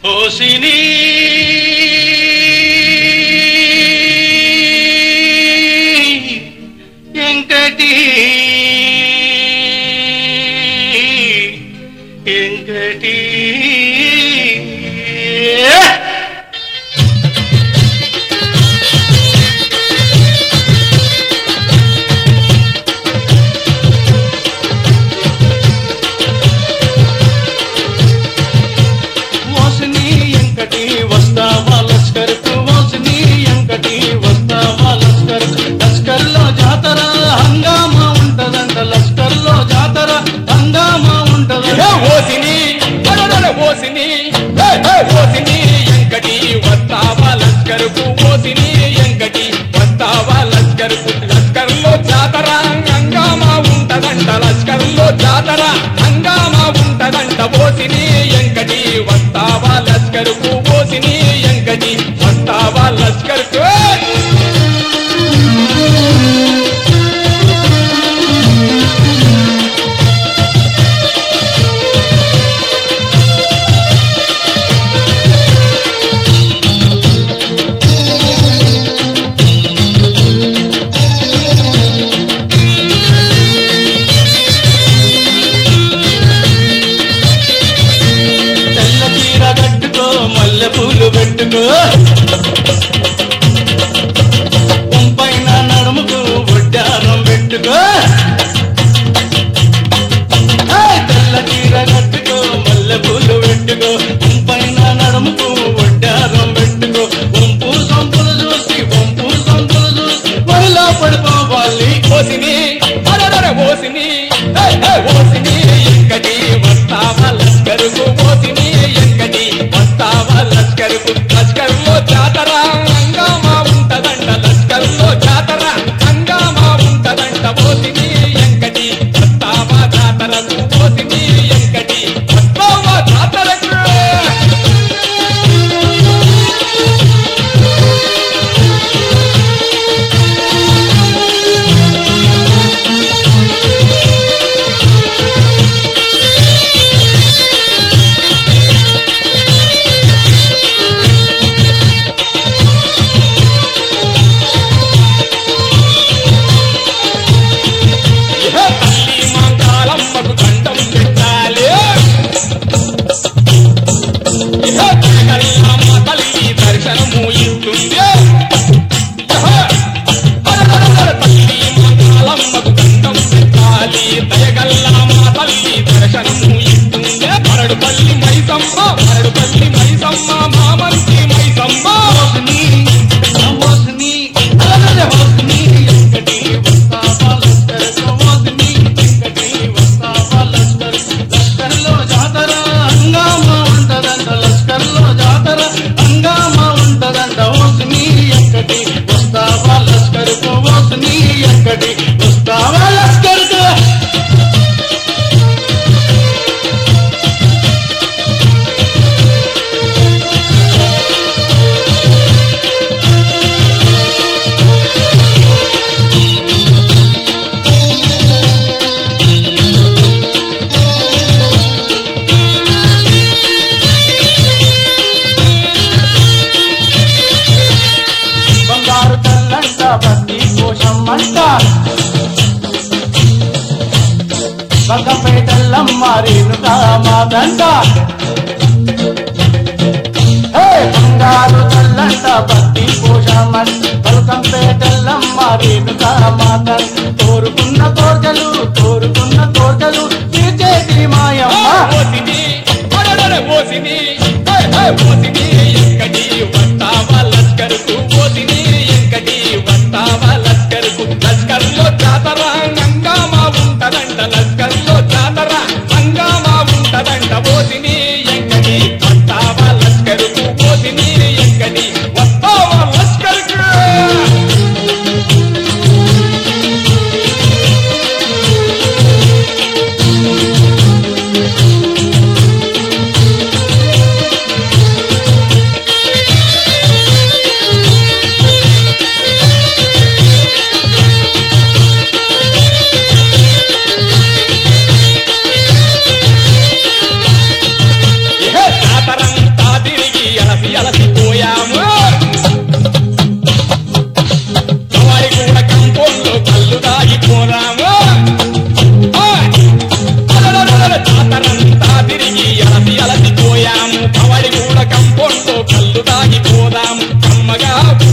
ఓసిని ఎంకటి ఎంకటి ఓసిని ఎంకటి వస్తావా లస్కర్కు ఓసిని ఎంకటి వస్తావా లస్కర్ లస్కర్లో జాతర హంగామా ఉంటదంట లస్కర్లో జాతర హంగామా ఉంటదంట ఏ ఓసిని అడడడ ఓసిని ఏ, ఏ ఓసిని ఎంకటి వస్తావా లస్కరుకు ఓసిని ఎంకటి వస్తావా లస్కరుకు లస్కర్లో జాతర హంగామా ఉంటదంట లస్కర్లో జాతర హంగామా ఉంటదంట ఓసిని ఎంకటి వస్తావా లస్కరుకు ఓసిని ఎంకటి వస్తావా లస్కరుకు ఏయ్! తెల్ల చీర కట్టుకో మల్లె పూలు పెట్టుకో పైన నడుముకు ఒడ్డారం పెట్టుకో ఏయ్! తెల్ల చీర కట్టుకో మల్లె పూలు పెట్టుకో పైన నడుముకు ఒడ్డారం పెట్టుకో వంపు సొంపులు చూసి వంపు సొంపులు చూసి వరిలో పడిపోవాలి ఓసిని అడడడ ఓసిని ఏ, ఏ ఓసిని ఎంకటి వస్తావా లస్కరుకు ఓసిని ఎంకటి వస్తావా లస్కరుకు లస్కరులో జాతర హంగామా ఉంటదంట లస్కరులో జాతర హంగామా ఉంటదంట ఓసిని ఎంకటి వస్తావా జాతరకు ఓసిని ఎంకటి వస్తావా జాతరకు ఇహ తల్లి మంగాళమ్మకు దండం పెట్టాలి ఇహ జగల్లమ్మ తల్లి దర్శనము ఇస్తుంది ఇహ అరరరర తల్లి మంగాళమ్మకు దండం పెట్టాలి దయగల్లమ్మ తల్లి దర్శనము ఇస్తుంది మరడుపల్లి మైసమ్మ మరడుపల్లి మైసమ్మ మామంతి మైసమ్మ హోస్ని హోస్ని అలల హోస్ని ఎంకటి వస్తావా లస్కర్ హోస్ని ఎంకటి వస్తావా లస్కర్ లస్కర్లో జాతర హంగామా ఉంటదంట లస్కర్లో జాతర హంగామా ఉంటదంట హోస్ని ఎంకటి వస్తావా లస్కర్ హోస్ని ఎంకటి వస్తావా లస్కర్ బంగారు తల్లంట బంది కోశమ్మంట బగ్గపేటల్లమ్మ రేణుకా మాతంట హే బంగారు తల్లంట బంది కోశమ్మంట బల్కంపేటల్లమ్మ రేణుకా మాతంట కోరుకున్న కోర్కెలు కోరుకున్న కోర్కెలు తీర్చేటి మాయమ్మ ఓసిని అడడడ ఓసిని హే హే ఓసిని ఎంకటి వస్తావా లస్కరుకు ఓసిని ఎంకటి వస్తావా లస్కరుకు లస్కర్లో జాతర హంగామా ఉంటదంట లస్కర్లో జాతర హంగామా ఉంటదంట ఓసిని ఎంకటి వస్తావా లస్కరుకు ఓసిని ఎంకటి వస్తావా లస్కరుకు ఓ పోయాము పవడి కూడా కంపౌండ్తో కళ్ళు తాగిపోదాము కమ్మగా